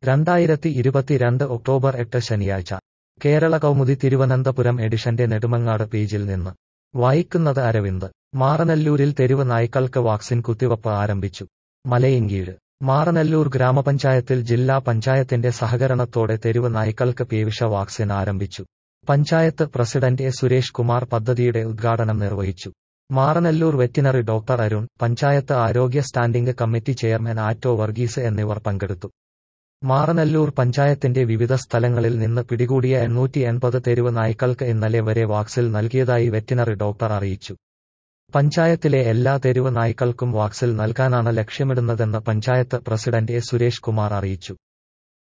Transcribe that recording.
രണ്ടായിരത്തി ഇരുപത്തിരണ്ട് ഒക്ടോബർ എട്ട് ശനിയാഴ്ച കേരള കൗമുദി തിരുവനന്തപുരം എഡിഷന്റെ നെടുമങ്ങാട് പേജിൽ നിന്ന് വായിക്കുന്നത് അരവിന്ദ് മാറനല്ലൂരിൽ തെരുവ് നായ്ക്കൾക്ക് വാക്സിൻ കുത്തിവപ്പ് ആരംഭിച്ചു മലയങ്കീഴ് മാറനല്ലൂർ ഗ്രാമപഞ്ചായത്തിൽ ജില്ലാ പഞ്ചായത്തിന്റെ സഹകരണത്തോടെ തെരുവ് നായ്ക്കൾക്ക് പേവിഷ വാക്സിൻ ആരംഭിച്ചു പഞ്ചായത്ത് പ്രസിഡന്റ് എ സുരേഷ് കുമാർ പദ്ധതിയുടെ ഉദ്ഘാടനം നിർവഹിച്ചു മാറനല്ലൂർ വെറ്റിനറി ഡോക്ടർ അരുൺ പഞ്ചായത്ത് ആരോഗ്യ standing committee chairman Atto Varghese എന്നിവർ പങ്കെടുത്തു മാറനല്ലൂർ പഞ്ചായത്തിന്റെ വിവിധ സ്ഥലങ്ങളിൽ നിന്ന് പിടികൂടിയ എണ്ണൂറ്റി എൺപത് തെരുവ് നായ്ക്കൾക്ക് ഇന്നലെ വരെ വാക്സിൻ നൽകിയതായി വെറ്റിനറി ഡോക്ടർ അറിയിച്ചു പഞ്ചായത്തിലെ എല്ലാ തെരുവ് നായ്ക്കൾക്കും വാക്സിൻ നൽകാനാണ് ലക്ഷ്യമിടുന്നതെന്ന് പഞ്ചായത്ത് പ്രസിഡന്റ് എ സുരേഷ് കുമാർ അറിയിച്ചു